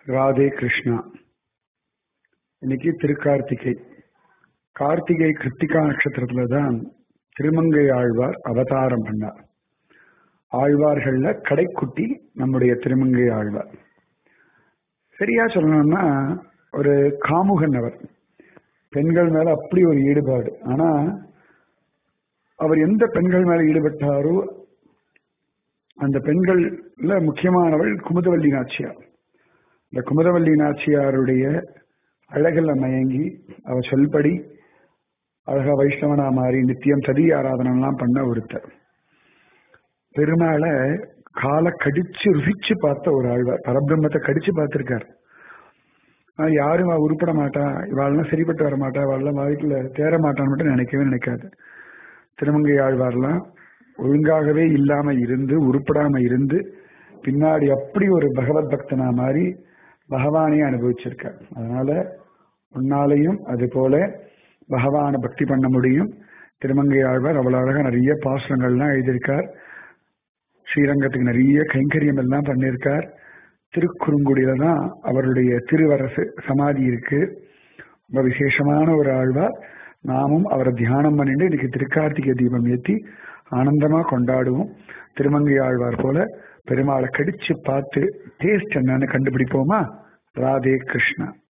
ராதே கிருஷ்ணா இன்னைக்கு திருக்கார்த்திகை கார்த்திகை கிருத்திகா நட்சத்திரத்துல தான் திருமங்கை ஆழ்வார் அவதாரம் பண்ணார் ஆழ்வார்கள்ல கடைக்குட்டி நம்முடைய திருமங்கை ஆழ்வார் சரியா சொல்லணும்னா ஒரு காமுகன் அவர் பெண்கள் மேல அப்படி ஒரு ஈடுபாடு ஆனா அவர் எந்த பெண்கள் மேல ஈடுபட்டாரோ அந்த பெண்கள்ல முக்கியமானவள் குமுதவல்லி நாச்சியார் இந்த குமுதவல்லி நாச்சியாருடைய அழகில் மயங்கி அவ சொல்படி அழகா வைஷ்ணவனா மாறி நித்தியம் சதி ஆராதனெல்லாம் பண்ண ஒருத்தர் பெருமாளை காலை கடிச்சு ருசிச்சு பார்த்த ஒரு ஆழ்வார் பரபிரம்மத்தை கடிச்சு பார்த்திருக்காரு ஆனா யாரும் அவ உருப்பட மாட்டா இவாள்லாம் சரிப்பட்டு வர மாட்டா இவாள்லாம் வாழ்க்கையில தேர மாட்டான்னு மட்டும் நினைக்கவே நினைக்காது திருமங்கை ஆழ்வார்லாம் ஒழுங்காகவே இல்லாம இருந்து உருப்படாம இருந்து பின்னாடி அப்படி ஒரு பகவத் பக்தனா மாதிரி பகவானையே அனுபவிச்சிருக்கார் அதனால உன்னாலையும் அது போல பகவானை பக்தி பண்ண முடியும் திருமங்கை ஆழ்வார் அவ்வளவு அழகா நிறைய பாசுரங்கள்லாம் எழுதியிருக்கார் ஸ்ரீரங்கத்துக்கு நிறைய கைங்கரியம் எல்லாம் பண்ணியிருக்கார் திருக்குறுங்குடியில தான் அவருடைய திருவரசு சமாதி இருக்கு ரொம்ப விசேஷமான ஒரு ஆழ்வார் நாமும் அவரை தியானம் பண்ணிட்டு இன்னைக்கு திருக்கார்த்திகை தீபம் ஏற்றி ஆனந்தமா கொண்டாடுவோம் திருமங்கை ஆழ்வார் போல பெருமாளை கடிச்சு பார்த்து டேஸ்ட் என்னன்னு கண்டுபிடிப்போமா ராதே கிருஷ்ணா